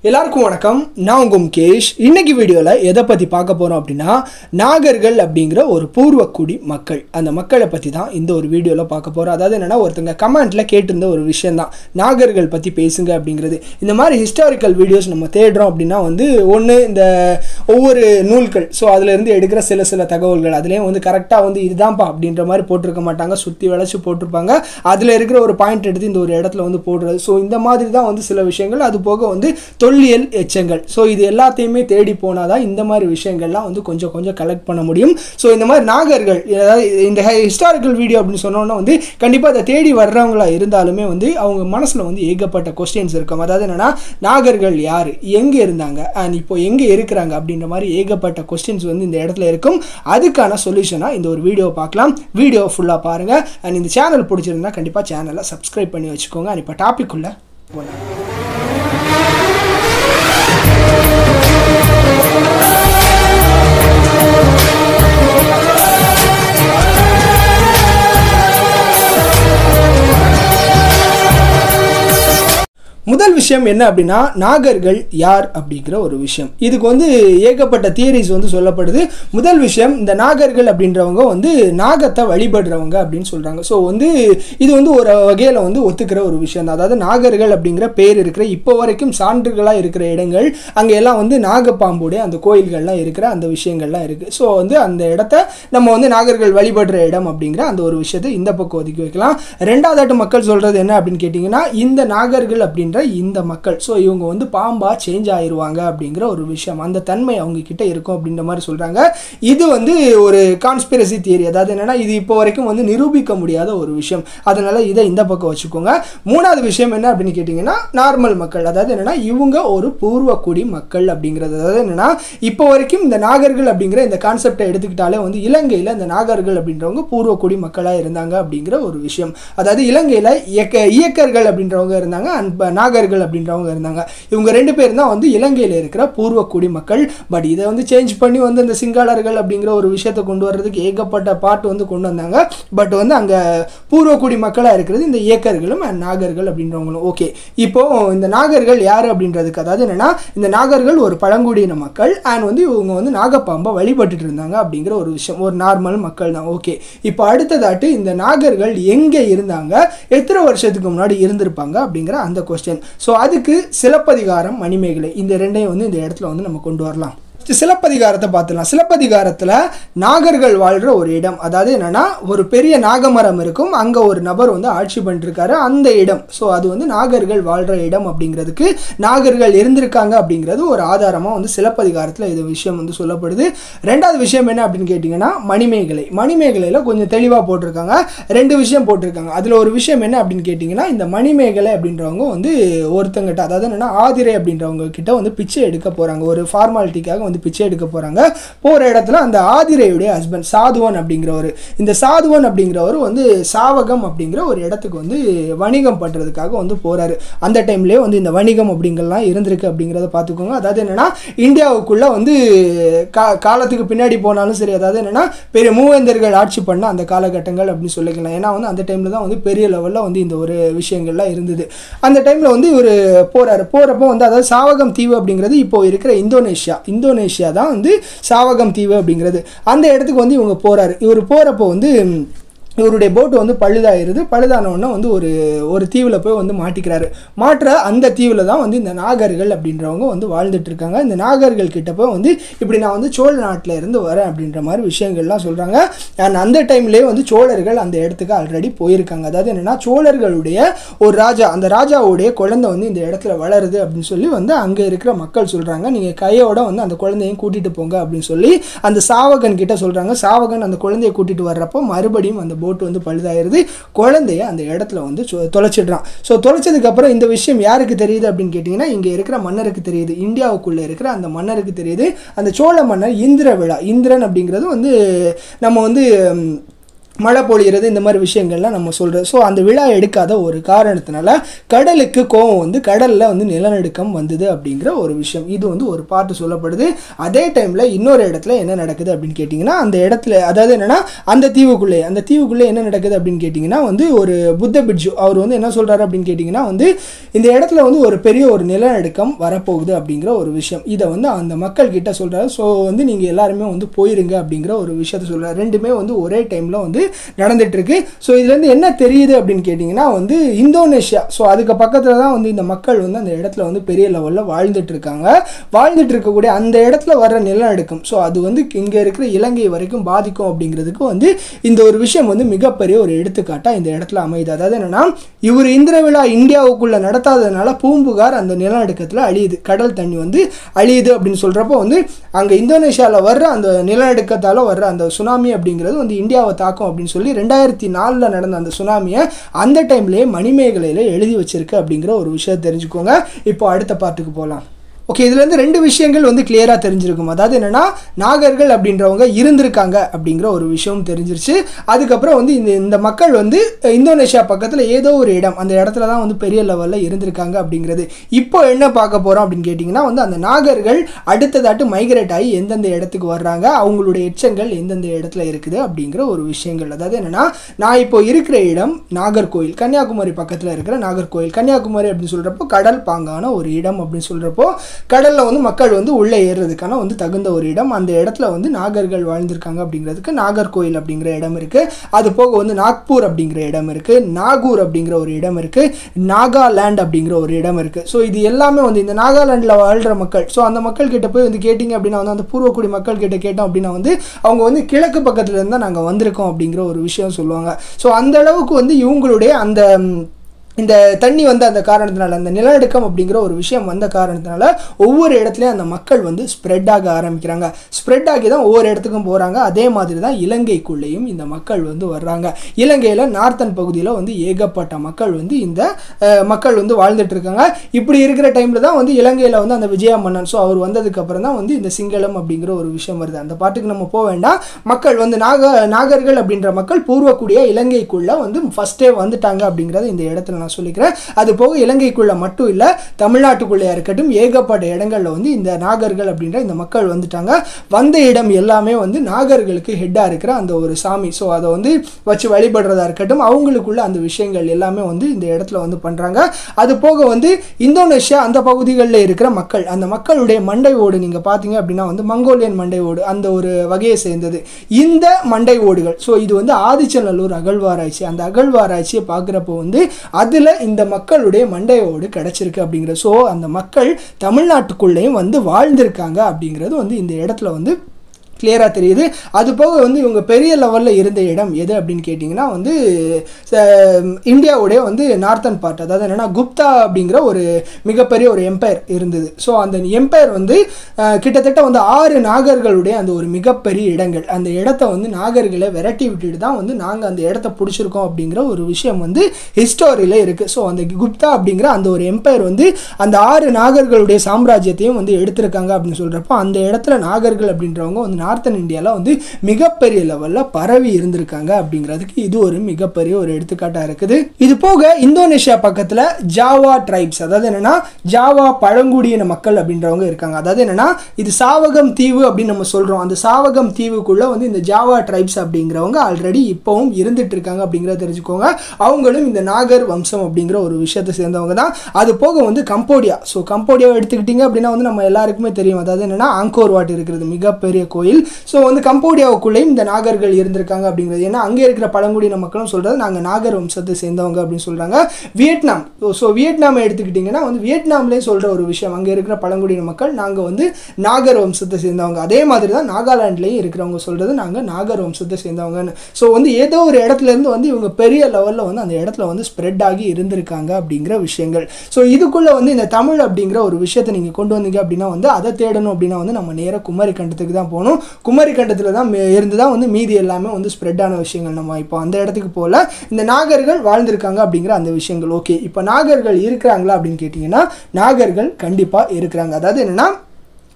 எல்லாருக்கும் வணக்கம் நான் உங்க முகேஷ் இன்னைக்கு வீடியோவில் எதை பற்றி பார்க்க போகிறோம் அப்படின்னா நாகர்கள் அப்படிங்கிற ஒரு பூர்வக்குடி மக்கள் அந்த மக்களை பற்றி தான் இந்த ஒரு வீடியோவில் பார்க்க போகிறோம் அதாவது என்னென்னா ஒருத்தங்க கமெண்ட்டில் கேட்டிருந்த ஒரு விஷயந்தான் நாகர்கள் பற்றி பேசுங்க அப்படிங்கிறது இந்த மாதிரி ஹிஸ்டாரிக்கல் வீடியோஸ் நம்ம தேடுறோம் அப்படின்னா வந்து ஒன்று இந்த ஒவ்வொரு நூல்கள் ஸோ அதுலேருந்து எடுக்கிற சில சில தகவல்கள் அதுலேயும் வந்து கரெக்டாக வந்து இதுதான்ப்பா அப்படின்ற மாதிரி போட்டிருக்க மாட்டாங்க சுற்றி வளைச்சு போட்டிருப்பாங்க அதில் இருக்கிற ஒரு பாயிண்ட் எடுத்து இந்த ஒரு இடத்துல வந்து போடுறது ஸோ இந்த மாதிரி தான் வந்து சில விஷயங்கள் அது போக வந்து தொல்லியல் எச்சங்கள் ஸோ இது எல்லாத்தையுமே தேடி போனால் தான் இந்த மாதிரி விஷயங்கள்லாம் வந்து கொஞ்சம் கொஞ்சம் கலெக்ட் பண்ண முடியும் ஸோ இந்த மாதிரி நாகர்கள் அதாவது இந்த ஹிஸ்டாரிக்கல் வீடியோ அப்படின்னு சொன்னோன்னா வந்து கண்டிப்பாக அதை தேடி வர்றவங்களா இருந்தாலுமே வந்து அவங்க மனசில் வந்து ஏகப்பட்ட கொஸ்டின்ஸ் இருக்கும் அதாவது என்னென்னா நாகர்கள் யார் எங்கே இருந்தாங்க அண்ட் இப்போ எங்கே இருக்கிறாங்க அப்படின்ற மாதிரி ஏகப்பட்ட கொஸ்டின்ஸ் வந்து இந்த இடத்துல இருக்கும் அதுக்கான சொல்யூஷனாக இந்த ஒரு வீடியோ பார்க்கலாம் வீடியோ ஃபுல்லாக பாருங்கள் அண்ட் இந்த சேனல் பிடிச்சிருந்தா கண்டிப்பாக சேனலை சப்ஸ்கிரைப் பண்ணி வச்சுக்கோங்க அண்ட் இப்போ டாபிக் உள்ள போகலாம் முதல் விஷயம் என்ன அப்படின்னா நாகர்கள் யார் அப்படிங்கிற ஒரு விஷயம் இதுக்கு வந்து ஏகப்பட்ட தியரிஸ் வந்து சொல்லப்படுது முதல் விஷயம் இந்த நாகர்கள் அப்படின்றவங்க வந்து நாகத்தை வழிபடுறவங்க அப்படின்னு சொல்கிறாங்க ஸோ வந்து இது வந்து ஒரு வகையில் வந்து ஒத்துக்கிற ஒரு விஷயம் தான் அதாவது நாகர்கள் அப்படிங்கிற பேர் இருக்கிற இப்போ வரைக்கும் சான்றுகளாக இருக்கிற இடங்கள் அங்கே எல்லாம் வந்து நாகப்பாம்புடைய அந்த கோயில்கள்லாம் இருக்கிற அந்த விஷயங்கள்லாம் இருக்குது ஸோ வந்து அந்த இடத்த நம்ம வந்து நாகர்கள் வழிபடுற இடம் அப்படிங்கிற அந்த ஒரு விஷயத்தை இந்த பக்கம் ஒதுக்கி வைக்கலாம் ரெண்டாவதாட்டு மக்கள் சொல்கிறது என்ன அப்படின்னு கேட்டிங்கன்னா இந்த நாகர்கள் அப்படின்ற இந்த மக்கள் ஸோ இவங்க வந்து பாம்பா சேஞ்ச் ஆயிடுவாங்க அப்படிங்கிற ஒரு விஷயம் அந்த தன்மை அவங்க கிட்ட இருக்கும் அப்படின்ற மாதிரி சொல்கிறாங்க இது வந்து ஒரு கான்ஸ்பிரசி தியரி அதாவது என்னென்னா இது இப்போ வரைக்கும் வந்து நிரூபிக்க முடியாத ஒரு விஷயம் அதனால இதை இந்த பக்கம் வச்சுக்கோங்க மூணாவது விஷயம் என்ன அப்படின்னு கேட்டிங்கன்னா நார்மல் மக்கள் அதாவது என்னென்னா இவங்க ஒரு பூர்வக்குடி மக்கள் அப்படிங்கிறது அதாவது என்னென்னா இப்போ வரைக்கும் இந்த நாகர்கள் அப்படிங்கிற இந்த கான்செப்டை எடுத்துக்கிட்டாலே வந்து இலங்கையில் இந்த நாகர்கள் அப்படின்றவங்க பூர்வக்குடி மக்களாக இருந்தாங்க அப்படிங்கிற ஒரு விஷயம் அதாவது இலங்கையில் இயக்க இயக்கர்கள் அப்படின்றவங்க இருந்தாங்க அண்ட் நாகர்கள் அப்படின்றவங்க இருந்தாங்க இவங்க ரெண்டு பேர் தான் வந்து இலங்கையில் இருக்கிற பூர்வக்குடி மக்கள் பட் இதை வந்து சேஞ்ச் பண்ணி வந்து இந்த சிங்களர்கள் அப்படிங்கிற ஒரு விஷயத்தை கொண்டு வர்றதுக்கு ஏகப்பட்ட பாட்டு வந்து கொண்டு வந்தாங்க பட் வந்து அங்கே பூர்வக்குடி மக்களாக இருக்கிறது இந்த இயக்கர்களும் அண்ட் நாகர்கள் அப்படின்றவங்களும் ஓகே இப்போ இந்த நாகர்கள் யார் அப்படின்றதுக்கு அதாவது என்னன்னா இந்த நாகர்கள் ஒரு பழங்குடியின மக்கள் அண்ட் வந்து இவங்க வந்து நாகப்பாம்பை வழிபட்டுட்டு இருந்தாங்க அப்படிங்கிற ஒரு விஷயம் ஒரு நார்மல் மக்கள் தான் ஓகே இப்போ அடுத்ததாட்டு இந்த நாகர்கள் எங்கே இருந்தாங்க எத்தனை வருஷத்துக்கு முன்னாடி இருந்திருப்பாங்க அப்படிங்கிற அந்த கொஸ்டின் ஸோ அதுக்கு சிலப்பதிகாரம் மணிமேகலை இந்த ரெண்டையும் வந்து இந்த இடத்துல வந்து நம்ம கொண்டு வரலாம் சிலப்பதிகாரத்தை பார்த்துலாம் சிலப்பதிகாரத்தில் நாகர்கள் வாழ்கிற ஒரு இடம் அதாவது என்னென்னா ஒரு பெரிய நாகமரம் இருக்கும் அங்கே ஒரு நபர் வந்து ஆட்சி பண்ணிருக்காரு அந்த இடம் ஸோ அது வந்து நாகர்கள் வாழ்கிற இடம் அப்படிங்கிறதுக்கு நாகர்கள் இருந்திருக்காங்க அப்படிங்கிறது ஒரு ஆதாரமாக வந்து சிலப்பதிகாரத்தில் இது விஷயம் வந்து சொல்லப்படுது ரெண்டாவது விஷயம் என்ன அப்படின்னு கேட்டிங்கன்னா மணிமேகலை மணிமேகலையில் கொஞ்சம் தெளிவாக போட்டிருக்காங்க ரெண்டு விஷயம் போட்டிருக்காங்க அதில் ஒரு விஷயம் என்ன அப்படின்னு கேட்டிங்கன்னா இந்த மணிமேகலை அப்படின்றவங்க வந்து ஒருத்தங்கிட்ட அதாவது என்னென்னா ஆதிரை அப்படின்றவங்க கிட்ட வந்து பிச்சை எடுக்க போகிறாங்க ஒரு ஃபார்மாலிட்டிக்காக வந்து பிச்சை எடுக்க போகிறாங்க போகிற இடத்துல அந்த ஆதிரையுடைய ஹஸ்பண்ட் சாதுவன் அப்படிங்கிறவர் இந்த சாதுவன் அப்படிங்கிறவர் வந்து சாவகம் அப்படிங்கிற ஒரு இடத்துக்கு வந்து வணிகம் பண்ணுறதுக்காக வந்து போகிறாரு அந்த டைம்லேயே வந்து இந்த வணிகம் அப்படிங்கலாம் இருந்திருக்கு அப்படிங்கிறத பார்த்துக்கோங்க அதாவது என்னென்னா இந்தியாவுக்குள்ளே வந்து கா காலத்துக்கு பின்னாடி போனாலும் சரி அதாவது என்னென்னா பெரிய மூவேந்தர்கள் ஆட்சி பண்ண அந்த காலகட்டங்கள் அப்படின்னு சொல்லிக்கலாம் ஏன்னா வந்து அந்த டைமில் தான் வந்து பெரிய லெவலில் வந்து இந்த ஒரு விஷயங்கள்லாம் இருந்தது அந்த டைமில் வந்து இவர் போகிறாரு போகிறப்போ வந்து அதாவது சாவகம் தீவு அப்படிங்கிறது இப்போ இருக்கிற இந்தோனேஷியா இந்தோனேஷியா தான் வந்து சாவகம் தீவு அப்படிங்கிறது அந்த இடத்துக்கு வந்து இவங்க போகிறாரு இவர் போகிறப்போ வந்து இவருடைய போட்டு வந்து பழுதாயிருது பழுதானவுடனே வந்து ஒரு ஒரு தீவில் போய் வந்து மாட்டிக்கிறாரு மாற்ற அந்த தீவில் தான் வந்து இந்த நாகர்கள் அப்படின்றவங்க வந்து வாழ்ந்துட்டு இருக்காங்க இந்த நாகர்கள் கிட்ட போய் வந்து இப்படி நான் வந்து சோழ நாட்டில் இருந்து வரேன் அப்படின்ற மாதிரி விஷயங்கள்லாம் சொல்கிறாங்க அண்ட் அந்த டைம்லேயே வந்து சோழர்கள் அந்த இடத்துக்கு ஆல்ரெடி போயிருக்காங்க அதாவது என்னென்னா சோழர்களுடைய ஒரு ராஜா அந்த ராஜாவுடைய குழந்தை வந்து இந்த இடத்துல வளருது அப்படின்னு சொல்லி வந்து அங்கே இருக்கிற மக்கள் சொல்கிறாங்க நீங்கள் கையோட வந்து அந்த குழந்தையும் கூட்டிகிட்டு போங்க அப்படின்னு சொல்லி அந்த சாவகன் கிட்ட சொல்கிறாங்க சாவகன் அந்த குழந்தையை கூட்டிகிட்டு வர்றப்போ மறுபடியும் அந்த போட்டு வந்து பழுதாயிருது குழந்தைய அந்த இடத்துல வந்து சொ- தொலைச்சிடுறான் ஸோ தொலைச்சதுக்கப்புறம் இந்த விஷயம் யாருக்கு தெரியுது அப்படின்னு கேட்டிங்கன்னா இங்கே இருக்கிற மன்னருக்கு தெரியுது இந்தியாவுக்குள்ளே இருக்கிற அந்த மன்னருக்கு தெரியுது அந்த சோழ மன்னர் இந்திர விழா இந்திரன் அப்படிங்கிறது வந்து நம்ம வந்து ம், மழை பொழியிறது இந்த மாதிரி விஷயங்கள்லாம் நம்ம சொல்கிறது ஸோ அந்த விழா எடுக்காத ஒரு காரணத்தினால கடலுக்கு கோவம் வந்து கடலில் வந்து நிலநடுக்கம் வந்தது அப்படிங்கிற ஒரு விஷயம் இது வந்து ஒரு பாட்டு சொல்லப்படுது அதே டைமில் இன்னொரு இடத்துல என்ன நடக்குது அப்படின்னு கேட்டிங்கன்னா அந்த இடத்துல அதாவது என்னென்னா அந்த தீவுக்குள்ளே அந்த தீவுக்குள்ளே என்ன நடக்குது அப்படின்னு கேட்டிங்கன்னா வந்து ஒரு புத்த பிட்ஜு அவர் வந்து என்ன சொல்கிறாரு அப்படின்னு கேட்டிங்கன்னா வந்து இந்த இடத்துல வந்து ஒரு பெரிய ஒரு நிலநடுக்கம் வரப்போகுது அப்படிங்கிற ஒரு விஷயம் இதை வந்து அந்த மக்கள் கிட்ட சொல்கிறாரு ஸோ வந்து நீங்கள் எல்லாருமே வந்து போயிருங்க அப்படிங்கிற ஒரு விஷயத்த சொல்கிறார் ரெண்டுமே வந்து ஒரே டைமில் வந்து நடந்துட்டு இருக்கு ஸோ இதுலேருந்து என்ன தெரியுது அப்படின்னு கேட்டிங்கன்னா வந்து இந்தோனேஷியா ஸோ அதுக்கு பக்கத்தில் தான் வந்து இந்த மக்கள் வந்து அந்த இடத்துல வந்து பெரிய லெவலில் வாழ்ந்துட்டு இருக்காங்க வாழ்ந்துட்டு இருக்கக்கூடிய அந்த இடத்துல வர்ற நிலநடுக்கம் ஸோ அது வந்து இங்கே இருக்கிற இலங்கை வரைக்கும் பாதிக்கும் அப்படிங்கிறதுக்கு வந்து இந்த ஒரு விஷயம் வந்து மிகப்பெரிய ஒரு எடுத்துக்காட்டாக இந்த இடத்துல அமையுது அதாவது என்னன்னா இவர் இந்திர விழா இந்தியாவுக்குள்ள நடத்தாததுனால பூம்புகார் அந்த நிலநடுக்கத்தில் அழியுது கடல் தண்ணி வந்து அழியுது அப்படின்னு சொல்கிறப்போ வந்து அங்கே இந்தோனேஷியாவில் வர்ற அந்த நிலநடுக்கத்தால் வர்ற அந்த சுனாமி அப்படிங்கிறது வந்து இந்தியாவை தாக்கும் அப்படின்னு சொல்லி ரெண்டாயிரத்தி நாலில் நடந்த அந்த சுனாமியை அந்த டைம்லேயே மணிமேகலையில் எழுதி வச்சிருக்கு அப்படிங்கிற ஒரு விஷயத்தை தெரிஞ்சுக்கோங்க இப்போ அடுத்த பாட்டுக்கு போகலாம் ஓகே இதுலேருந்து ரெண்டு விஷயங்கள் வந்து கிளியராக தெரிஞ்சிருக்கும் அதாவது என்னென்னா நாகர்கள் அப்படின்றவங்க இருந்திருக்காங்க அப்படிங்கிற ஒரு விஷயம் தெரிஞ்சிருச்சு அதுக்கப்புறம் வந்து இந்த இந்த மக்கள் வந்து இந்தோனேஷியா பக்கத்தில் ஏதோ ஒரு இடம் அந்த இடத்துல தான் வந்து பெரிய லெவலில் இருந்திருக்காங்க அப்படிங்கிறது இப்போ என்ன பார்க்க போகிறோம் அப்படின்னு கேட்டிங்கன்னா வந்து அந்த நாகர்கள் அடுத்ததாட்டு மைக்ரேட் ஆகி எந்தெந்த இடத்துக்கு வர்றாங்க அவங்களுடைய எச்சங்கள் எந்தெந்த இடத்துல இருக்குது அப்படிங்கிற ஒரு விஷயங்கள் அதாவது என்னென்னா நான் இப்போ இருக்கிற இடம் நாகர்கோயில் கன்னியாகுமரி பக்கத்தில் இருக்கிற நாகர்கோயில் கன்னியாகுமரி அப்படின்னு சொல்கிறப்போ கடல் பாங்கான ஒரு இடம் அப்படின்னு சொல்கிறப்போ கடலில் வந்து மக்கள் வந்து உள்ளே ஏறுறதுக்கான வந்து தகுந்த ஒரு இடம் அந்த இடத்துல வந்து நாகர்கள் வாழ்ந்திருக்காங்க அப்படிங்கிறதுக்கு நாகர்கோயில் அப்படிங்கிற இடம் இருக்குது அது போக வந்து நாக்பூர் அப்படிங்கிற இடம் இருக்குது நாகூர் அப்படிங்கிற ஒரு இடம் இருக்குது நாகாலேண்ட் அப்படிங்கிற ஒரு இடம் இருக்குது ஸோ இது எல்லாமே வந்து இந்த நாகாலாண்டில் வாழ்கிற மக்கள் ஸோ அந்த மக்கள் கிட்ட போய் வந்து கேட்டிங்க அப்படின்னா வந்து அந்த பூர்வக்குடி மக்கள் கிட்ட கேட்டோம் அப்படின்னா வந்து அவங்க வந்து கிழக்கு பக்கத்துல இருந்தால் நாங்கள் வந்திருக்கோம் அப்படிங்கிற ஒரு விஷயம் சொல்லுவாங்க ஸோ அந்த அளவுக்கு வந்து இவங்களுடைய அந்த ம், இந்த தண்ணி வந்து அந்த காரணத்தினால அந்த நிலநடுக்கம் அப்படிங்கிற ஒரு விஷயம் வந்த காரணத்தினால ஒவ்வொரு இடத்துலையும் அந்த மக்கள் வந்து ஸ்ப்ரெட் ஆக ஆரம்பிக்கிறாங்க ஸ்ப்ரெட் ஆகி தான் ஒவ்வொரு இடத்துக்கும் போகிறாங்க அதே மாதிரி தான் இலங்கைக்குள்ளேயும் இந்த மக்கள் வந்து வர்றாங்க இலங்கையில் நார்த்தன் பகுதியில் வந்து ஏகப்பட்ட மக்கள் வந்து இந்த அஹ், மக்கள் வந்து வாழ்ந்துட்டு இருக்காங்க இப்படி இருக்கிற டைமில் தான் வந்து இலங்கையில் வந்து அந்த விஜயா மன்னன் ஸோ அவர் வந்ததுக்கு அப்புறம் தான் வந்து இந்த சிங்களம் அப்படிங்கிற ஒரு விஷயம் வருது அந்த பாட்டுக்கு நம்ம போக வேண்டாம் மக்கள் வந்து நாக நாகர்கள் அப்படின்ற மக்கள் பூர்வக்குடிய இலங்கைக்குள்ள வந்து ஃபர்ஸ்டே வந்துட்டாங்க அப்படிங்கிறத இந்த இடத்துல நான் சொல்லிக்கிறேன் அது போக இலங்கைக்குள்ள மட்டும் இல்லை தமிழ்நாட்டுக்குள்ளேயா இருக்கட்டும் ஏகப்பட்ட இடங்கள்ல வந்து இந்த நாகர்கள் அப்படின்ற இந்த மக்கள் வந்துட்டாங்க வந்த இடம் எல்லாமே வந்து நாகர்களுக்கு ஹெட்டாக இருக்கிற அந்த ஒரு சாமி ஸோ அதை வந்து வச்சு வழிபடுறதா இருக்கட்டும் அவங்களுக்குள்ள அந்த விஷயங்கள் எல்லாமே வந்து இந்த இடத்துல வந்து பண்ணுறாங்க அது போக வந்து இந்தோனேஷியா அந்த பகுதிகளில் இருக்கிற மக்கள் அந்த மக்களுடைய மண்டை ஓடு நீங்கள் பார்த்தீங்க அப்படின்னா வந்து மங்கோலியன் மண்டை ஓடு அந்த ஒரு வகையை சேர்ந்தது இந்த மண்டை ஓடுகள் ஸோ இது வந்து ஆதிச்சநல்லூர் அகழ்வாராய்ச்சி அந்த அகழ்வாராய்ச்சியை பார்க்குறப்போ வந்து அதில் இந்த மக்களுடைய மண்டை ஓடு கிடச்சிருக்கு அப்படிங்கிற ஸோ அந்த மக்கள் தமிழ்நாட்டுக்குள்ளேயும் வந்து வாழ்ந்திருக்காங்க அப்படிங்கிறது வந்து இந்த இடத்துல வந்து கிளியராக தெரியுது அது போக வந்து இவங்க பெரிய லெவலில் இருந்த இடம் எது அப்படின்னு கேட்டிங்கன்னா வந்து ச- இந்தியாவுடைய வந்து நார்த்தன் பார்ட் அதாவது என்னென்னா குப்தா அப்படிங்கிற ஒரு மிகப்பெரிய ஒரு எம்பையர் இருந்தது ஸோ அந்த எம்பையர் வந்து அஹ், கிட்டத்தட்ட வந்து ஆறு நாகர்களுடைய அந்த ஒரு மிகப்பெரிய இடங்கள் அந்த இடத்த வந்து நாகர்களை விரட்டி விட்டுட்டு தான் வந்து நாங்கள் அந்த இடத்த பிடிச்சிருக்கோம் அப்படிங்கிற ஒரு விஷயம் வந்து ஹிஸ்டோரியில் இருக்குது ஸோ அந்த குப்தா அப்படிங்கிற அந்த ஒரு எம்பையர் வந்து அந்த ஆறு நாகர்களுடைய சாம்ராஜ்யத்தையும் வந்து எடுத்திருக்காங்க அப்படின்னு சொல்கிறப்போ அந்த இடத்துல நாகர்கள் அப்படின்றவங்க வந்து நார்த்தன் இந்தியாவில் வந்து மிகப்பெரிய லெவலில் பரவி இருந்திருக்காங்க அப்படிங்கிறதுக்கு இது ஒரு மிகப்பெரிய ஒரு எடுத்துக்காட்டாக இருக்குது இது போக இந்தோனேஷியா பக்கத்தில் ஜாவா ட்ரைப்ஸ் அதாவது என்னன்னா ஜாவா பழங்குடியின மக்கள் அப்படின்றவங்க இருக்காங்க அதாவது என்னன்னா இது சாவகம் தீவு அப்படின்னு நம்ம சொல்கிறோம் அந்த சாவகம் தீவுக்குள்ளே வந்து இந்த ஜாவா ட்ரைப்ஸ் அப்படிங்கிறவங்க ஆல்ரெடி இப்போவும் இருந்துட்டு இருக்காங்க அப்படிங்கிறத தெரிஞ்சுக்கோங்க அவங்களும் இந்த நாகர் வம்சம் அப்படிங்கிற ஒரு விஷயத்தை சேர்ந்தவங்க தான் அது போக வந்து கம்போடியா ஸோ கம்போடியாவை எடுத்துக்கிட்டிங்க அப்படின்னா வந்து நம்ம எல்லாருக்குமே தெரியும் அதாவது என்னன்னா ஆங்கோர் வாட் இருக்கிறது மிகப்பெரிய கோயில் ஸோ வந்து கம்போடியாவுக்குள்ளேயும் இந்த நாகர்கள் இருந்திருக்காங்க அப்படிங்கிறது ஏன்னா அங்கே இருக்கிற பழங்குடியின மக்களும் சொல்கிறது நாங்கள் நாகர் வம்சத்தை சேர்ந்தவங்க அப்படின்னு சொல்கிறாங்க வியட்நாம் ஸோ வியட்நாமை எடுத்துக்கிட்டிங்கன்னா வந்து வியட்நாம்லேயும் சொல்கிற ஒரு விஷயம் அங்கே இருக்கிற பழங்குடியின மக்கள் நாங்கள் வந்து நாகர் வம்சத்தை சேர்ந்தவங்க அதே மாதிரி தான் நாகாலாண்ட்லேயும் இருக்கிறவங்க சொல்கிறது நாங்கள் நாகர் வம்சத்தை சேர்ந்தவங்கன்னு ஸோ வந்து ஏதோ ஒரு இடத்துல இருந்து வந்து இவங்க பெரிய லெவலில் வந்து அந்த இடத்துல வந்து ஸ்ப்ரெட் ஆகி இருந்திருக்காங்க அப்படிங்கிற விஷயங்கள் ஸோ இதுக்குள்ளே வந்து இந்த தமிழ் அப்படிங்கிற ஒரு விஷயத்தை நீங்கள் கொண்டு வந்தீங்க அப்படின்னா வந்து அதை தேடணும் அப்படின்னா வந்து நம்ம நேராக குமரி கண்டத்துக்கு தான் போகணும் குமரி கண்டத்தில் தான் மே- இருந்து தான் வந்து மீதி எல்லாமே வந்து ஸ்ப்ரெட் ஆன விஷயங்கள் நம்ம இப்போ அந்த இடத்துக்கு போகல இந்த நாகர்கள் வாழ்ந்திருக்காங்க அப்படிங்கிற அந்த விஷயங்கள் ஓகே இப்போ நாகர்கள் இருக்கிறாங்களா அப்படின்னு கேட்டிங்கன்னா நாகர்கள் கண்டிப்பாக இருக்கிறாங்க அதாவது என்னென்னா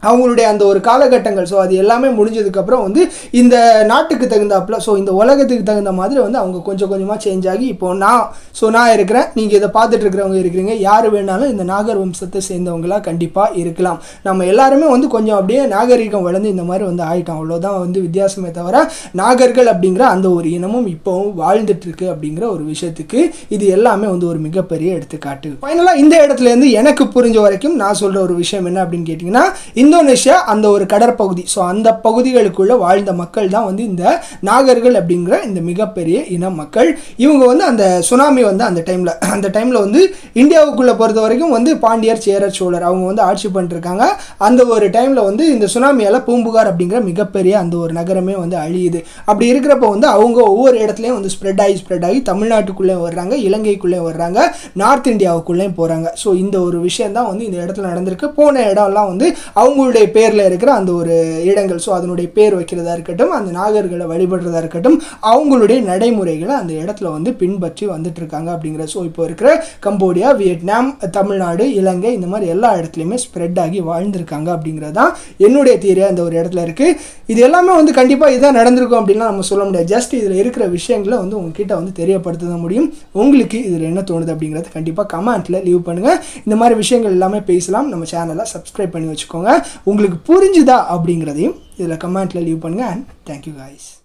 அவங்களுடைய அந்த ஒரு காலகட்டங்கள் ஸோ அது எல்லாமே முடிஞ்சதுக்கப்புறம் வந்து இந்த நாட்டுக்கு தகுந்தாப்புல ஸோ இந்த உலகத்துக்கு தகுந்த மாதிரி வந்து அவங்க கொஞ்சம் கொஞ்சமாக சேஞ்ச் ஆகி இப்போ நான் ஸோ நான் இருக்கிறேன் நீங்கள் இதை பார்த்துட்டு இருக்கிறவங்க இருக்கிறீங்க யார் வேணாலும் இந்த நாகர் வம்சத்தை சேர்ந்தவங்களா கண்டிப்பாக இருக்கலாம் நம்ம எல்லாருமே வந்து கொஞ்சம் அப்படியே நாகரிகம் வளர்ந்து இந்த மாதிரி வந்து ஆயிட்டோம் அவ்வளோதான் வந்து வித்தியாசமே தவிர நாகர்கள் அப்படிங்கிற அந்த ஒரு இனமும் இப்போவும் வாழ்ந்துட்டு இருக்கு அப்படிங்கிற ஒரு விஷயத்துக்கு இது எல்லாமே வந்து ஒரு மிகப்பெரிய எடுத்துக்காட்டு ஃபைனலாக இந்த இடத்துல இருந்து எனக்கு புரிஞ்ச வரைக்கும் நான் சொல்கிற ஒரு விஷயம் என்ன அப்படின்னு கேட்டிங்கன்னா இந்தோனேஷியா அந்த ஒரு கடற்பகுதி ஸோ அந்த பகுதிகளுக்குள்ள வாழ்ந்த மக்கள் தான் வந்து இந்த நாகர்கள் அப்படிங்கிற இந்த மிகப்பெரிய இன மக்கள் இவங்க வந்து அந்த சுனாமி வந்து அந்த டைமில் அந்த டைமில் வந்து இந்தியாவுக்குள்ளே பொறுத்த வரைக்கும் வந்து பாண்டியர் சேரர் சோழர் அவங்க வந்து ஆட்சி பண்ணிருக்காங்க அந்த ஒரு டைமில் வந்து இந்த சுனாமியால் பூம்புகார் அப்படிங்கிற மிகப்பெரிய அந்த ஒரு நகரமே வந்து அழியுது அப்படி இருக்கிறப்ப வந்து அவங்க ஒவ்வொரு இடத்துலையும் வந்து ஸ்ப்ரெட் ஆகி ஸ்ப்ரெட் ஆகி தமிழ்நாட்டுக்குள்ளேயும் வர்றாங்க இலங்கைக்குள்ளேயும் வர்றாங்க நார்த் இந்தியாவுக்குள்ளேயும் போகிறாங்க ஸோ இந்த ஒரு விஷயம் தான் வந்து இந்த இடத்துல நடந்திருக்கு போன இடம்லாம் வந்து அவங்களுடைய பேரில் இருக்கிற அந்த ஒரு இடங்கள் ஸோ அதனுடைய பேர் வைக்கிறதா இருக்கட்டும் அந்த நாகர்களை வழிபடுறதா இருக்கட்டும் அவங்களுடைய நடைமுறைகளை அந்த இடத்துல வந்து பின்பற்றி வந்துட்டு இருக்காங்க அப்படிங்கிற ஸோ இப்போ இருக்கிற கம்போடியா வியட்நாம் தமிழ்நாடு இலங்கை இந்த மாதிரி எல்லா இடத்துலையுமே ஸ்ப்ரெட் ஆகி வாழ்ந்திருக்காங்க அப்படிங்கிறது தான் என்னுடைய தியரியாக இந்த ஒரு இடத்துல இருக்குது இது எல்லாமே வந்து கண்டிப்பாக இதான் நடந்திருக்கும் அப்படின்லாம் நம்ம சொல்ல முடியாது ஜஸ்ட் இதில் இருக்கிற விஷயங்களை வந்து உங்ககிட்ட வந்து தெரியப்படுத்த தான் முடியும் உங்களுக்கு இதில் என்ன தோணுது அப்படிங்கிறது கண்டிப்பாக கமெண்ட்டில் லீவ் பண்ணுங்கள் இந்த மாதிரி விஷயங்கள் எல்லாமே பேசலாம் நம்ம சேனலை சப்ஸ்கிரைப் பண்ணி வச்சுக்கோங்க உங்களுக்கு புரிஞ்சுதா அப்படிங்கிறதையும் இதில் கமெண்ட்டில் லீவ் பண்ணுங்கள் அண்ட் தேங்க்யூ காய்ஸ்